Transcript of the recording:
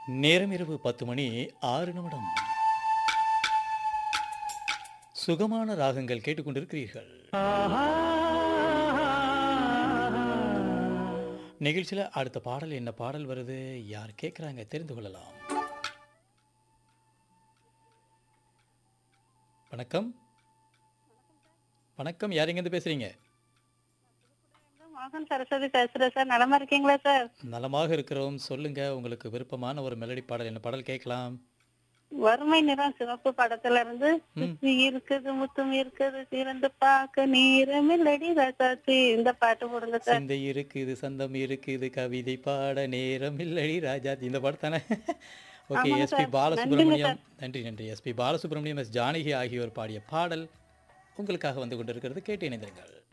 நேரம் இரவு பத்து மணி ஆறு நிமிடம் சுகமான ராகங்கள் கேட்டுக்கொண்டிருக்கிறீர்கள் நிகழ்ச்சியில் அடுத்த பாடல் என்ன பாடல் வருது யார் கேட்குறாங்க தெரிந்து கொள்ளலாம் வணக்கம் வணக்கம் யார் எங்கேருந்து பேசுறீங்க மோகன் சரஸ்வதி பேசுறேன் சார் நலமா இருக்கீங்களா சார் நலமாக இருக்கிறோம் சொல்லுங்க உங்களுக்கு விருப்பமான ஒரு மெலடி பாடல் என்ன பாடல் கேட்கலாம் வறுமை நிறம் சிவப்பு படத்துல இருந்து சுத்தி இருக்குது முத்தும் இருக்குது திறந்து பார்க்க நீரமில்லடி ரசாச்சி இந்த பாட்டு போடுங்க சார் சிந்தை இருக்குது சந்தம் இருக்குது கவிதை பாட நேரம் இல்லடி ராஜா இந்த பாட்டு தானே ஓகே ஆமாங்க எஸ்பி சார். பாலசுப்ரமணியம் நன்றி நன்றி எஸ்பி பாலசுப்ரமணியம் எஸ் ஜானகி ஆகியோர் பாடிய பாடல் உங்களுக்காக வந்து கொண்டிருக்கிறது கேட்டு இணைந்திருங்கள்